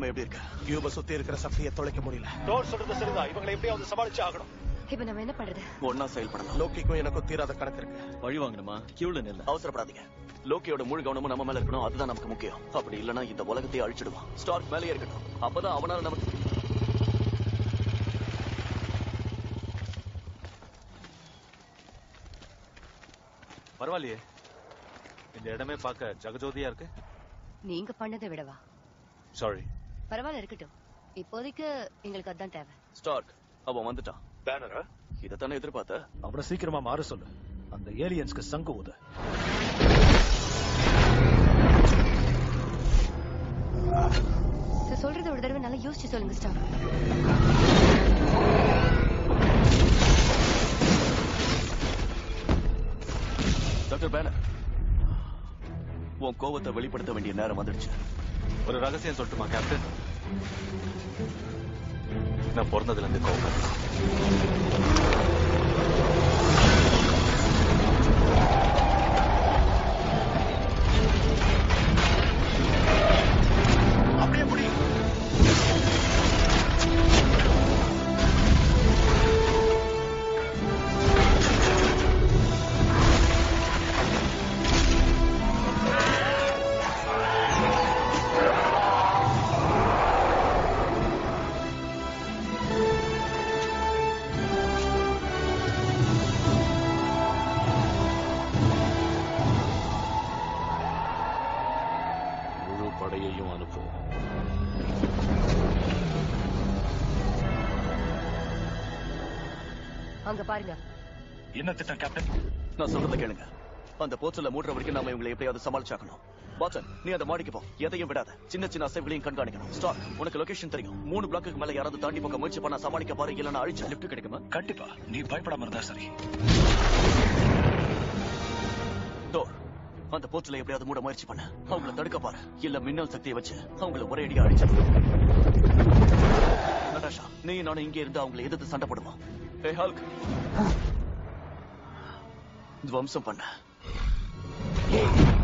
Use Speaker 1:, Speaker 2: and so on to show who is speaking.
Speaker 1: நிலைமை எப்படி இருக்கு கியூப சுத்தி இருக்கிற சக்தியை தொலைக்க முடியல
Speaker 2: டோர் சொல்றது சரிதான் இவங்களை எப்படியாவது சமாளிச்சு ஆகணும்
Speaker 3: இப்ப நம்ம என்ன பண்றது
Speaker 1: ஒன்னா செயல்படலாம் லோக்கிக்கும் எனக்கும் தீராத கணக்கு இருக்கு
Speaker 4: பழி வாங்கணுமா கியூல நில்ல
Speaker 1: அவசரப்படாதீங்க லோக்கியோட முழு கவனமும் நம்ம மேல இருக்கணும் அதுதான் நமக்கு முக்கியம் அப்படி இல்லனா இந்த உலகத்தையே அழிச்சிடுவான் ஸ்டார்க் மேலே இருக்கட்டும் அப்பதான் அவனால நமக்கு
Speaker 2: பரவாயில்லையே இந்த இடமே பார்க்க ஜகஜோதியா இருக்கு
Speaker 3: நீங்க பண்ணதை விடவா
Speaker 2: சாரி
Speaker 3: பரவாயில்ல இருக்கட்டும் இப்போதைக்கு எங்களுக்கு அதான் தேவை
Speaker 1: ஸ்டார்க் அவன் வந்துட்டான்
Speaker 2: பேனரா
Speaker 1: இதைத்தானே எதிர்பார்த்த
Speaker 5: அவனை சீக்கிரமா மாற சொல்லு அந்த ஏலியன்ஸ்க்கு சங்கு ஊத
Speaker 3: சார், சொல்றதை ஒரு தடவை நல்லா யோசிச்சு சொல்லுங்க ஸ்டார்
Speaker 1: டாக்டர் பேனர் உன் கோவத்தை வெளிப்படுத்த வேண்டிய நேரம் வந்துடுச்சு
Speaker 2: ஒரு ரகசியம் சொல்லட்டுமா கேப்டன் நான் பிறந்ததுல இருந்து கோவம்
Speaker 1: அப்படியே முடி
Speaker 4: முழு படையையும் அனுப்பு
Speaker 3: அங்க பாருங்க
Speaker 5: என்ன திட்டம் கேப்டன்
Speaker 1: நான் சொல்றத கேளுங்க அந்த போச்சல மூடுற வரைக்கும் நாம இவங்களை எப்படியாவது சமாளிச்சாக்கணும் வாட்சன் நீ அந்த மாடிக்கு போ எதையும் விடாத சின்ன சின்ன அசைவுகளையும் கண்காணிக்கணும் ஸ்டார்க் உனக்கு லொகேஷன் தெரியும் மூணு பிளாக்குக்கு மேல யாராவது தாண்டி போக முயற்சி பண்ணா சமாளிக்க பாரு இல்லனா அழிச்சா லிஃப்ட் கிடைக்குமா
Speaker 5: கண்டிப்பா நீ பயப்படாம இருந்தா சரி
Speaker 1: டோர் அந்த போச்சல எப்படியாவது மூட முயற்சி பண்ண அவங்கள தடுக்க பாரு இல்ல மின்னல் சக்தியை வச்சு அவங்கள ஒரே அடியா அழிச்சு நடாஷா நீ நானும் இங்கே இருந்து அவங்களை எதிர்த்து சண்டை போடுவோம் ஏ ஹல்க் துவம்சம் பண்ண